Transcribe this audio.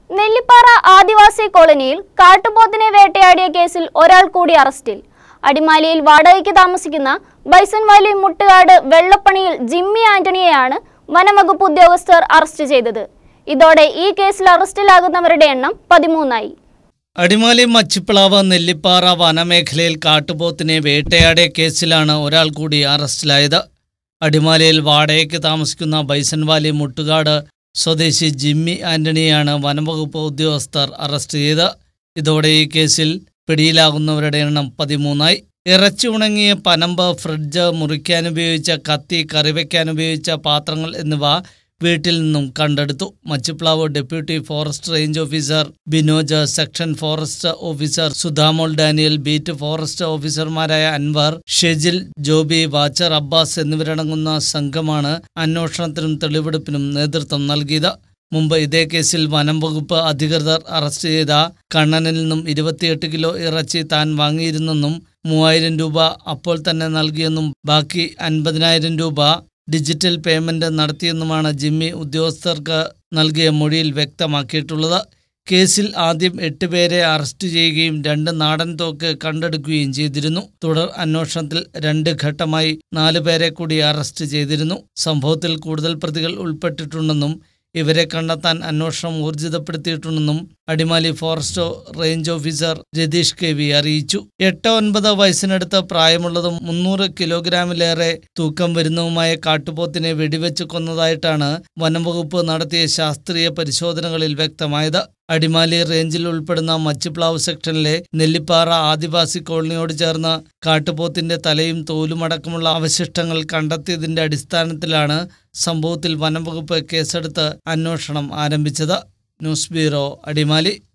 നെല്ലിപ്പാറ ആദിവാസി കോളനിയിൽ കാട്ടുപോത്തിനെ വേട്ടയാടിയ കേസിൽ ഒരാൾ കൂടി അറസ്റ്റിൽ അടിമാലിയിൽ വാടകയ്ക്ക് താമസിക്കുന്ന ബൈസൺ വാലി മുട്ടുകാട് വെള്ളപ്പണിയിൽ ജിമ്മി ആന്റണിയെയാണ് വനംവകുപ്പ് ഉദ്യോഗസ്ഥർ അറസ്റ്റ് ചെയ്തത് ഇതോടെ ഈ കേസിൽ അറസ്റ്റിലാകുന്നവരുടെ എണ്ണം പതിമൂന്നായി അടിമാലി മച്ചിപ്പിളാവ് നെല്ലിപ്പാറ വനമേഖലയിൽ കാട്ടുപോത്തിനെ വേട്ടയാടിയ കേസിലാണ് ഒരാൾ കൂടി അറസ്റ്റിലായത് അടിമാലിയിൽ വാടകയ്ക്ക് താമസിക്കുന്ന ബൈസൻവാലി മുട്ടുകാട് സ്വദേശി ജിമ്മി ആന്റണിയാണ് വനംവകുപ്പ് ഉദ്യോഗസ്ഥർ അറസ്റ്റ് ചെയ്ത് ഇതോടെ ഈ കേസിൽ പിടിയിലാകുന്നവരുടെ എണ്ണം പതിമൂന്നായി ഇറച്ചി ഉണങ്ങിയ പനമ്പ് ഫ്രിഡ്ജ് മുറിക്കാനുപയോഗിച്ച കത്തി കറിവയ്ക്കാനുപയോഗിച്ച പാത്രങ്ങൾ എന്നിവ വീട്ടിൽ നിന്നും കണ്ടെടുത്തു Machiplavu deputy forest range officer Binoj section forest officer Sudhamol Daniel beat forest ഓഫീസർമാരായ അൻവർ ഷെജിൽ ജോബി വാച്ചർ അബ്ബാസ് എന്നിവരടങ്ങുന്ന സംഘമാണ് അന്വേഷണത്തിനും തെളിവെടുപ്പിനും നേതൃത്വം നൽകിയത് മുമ്പ് ഇതേ കേസിൽ വനം വകുപ്പ് അധികൃതർ അറസ്റ്റ് ചെയ്ത കണ്ണനിൽ നിന്നും ഇരുപത്തിയെട്ട് കിലോ ഇറച്ചി താൻ വാങ്ങിയിരുന്നെന്നും മൂവായിരം രൂപ അപ്പോൾ തന്നെ നൽകിയെന്നും ബാക്കി അൻപതിനായിരം രൂപ ഡിജിറ്റൽ പേയ്മെന്റ് നടത്തിയെന്നുമാണ് ജിമ്മി ഉദ്യോഗസ്ഥർക്ക് നൽകിയ മൊഴിയിൽ വ്യക്തമാക്കിയിട്ടുള്ളത് കേസിൽ ആദ്യം എട്ട് പേരെ അറസ്റ്റ് ചെയ്യുകയും രണ്ട് നാടൻ തോക്ക് കണ്ടെടുക്കുകയും ചെയ്തിരുന്നു തുടർ അന്വേഷണത്തിൽ രണ്ട് ഘട്ടമായി നാല് പേരെ കൂടി അറസ്റ്റ് ചെയ്തിരുന്നു സംഭവത്തിൽ കൂടുതൽ പ്രതികൾ ഉൾപ്പെട്ടിട്ടുണ്ടെന്നും ഇവരെ കണ്ടെത്താൻ അന്വേഷണം ഊർജിതപ്പെടുത്തിയിട്ടുണ്ടെന്നും Adimali forest range officer Ratheesh K V അറിയിച്ചു എട്ട് ഒൻപത് വയസ്സിനടുത്ത് പ്രായമുള്ളതും മുന്നൂറ് കിലോഗ്രാമിലേറെ തൂക്കം വരുന്നതുമായ കാട്ടുപോത്തിനെ വെടിവെച്ച് കൊന്നതായിട്ടാണ് വനംവകുപ്പ് നടത്തിയ ശാസ്ത്രീയ പരിശോധനകളിൽ വ്യക്തമായത് അടിമാലി റേഞ്ചിൽ ഉൾപ്പെടുന്ന മച്ചിപ്ലാവ് സെക്ഷനിലെ നെല്ലിപ്പാറ ആദിവാസി കോളനിയോട് ചേർന്ന് കാട്ടുപോത്തിന്റെ തലയും തോലുമടക്കമുള്ള അവശിഷ്ടങ്ങൾ കണ്ടെത്തിയതിന്റെ അടിസ്ഥാനത്തിലാണ് സംഭവത്തിൽ വനംവകുപ്പ് കേസെടുത്ത് അന്വേഷണം ആരംഭിച്ചത് ന്യൂസ് ബ്യൂറോ അടിമാലി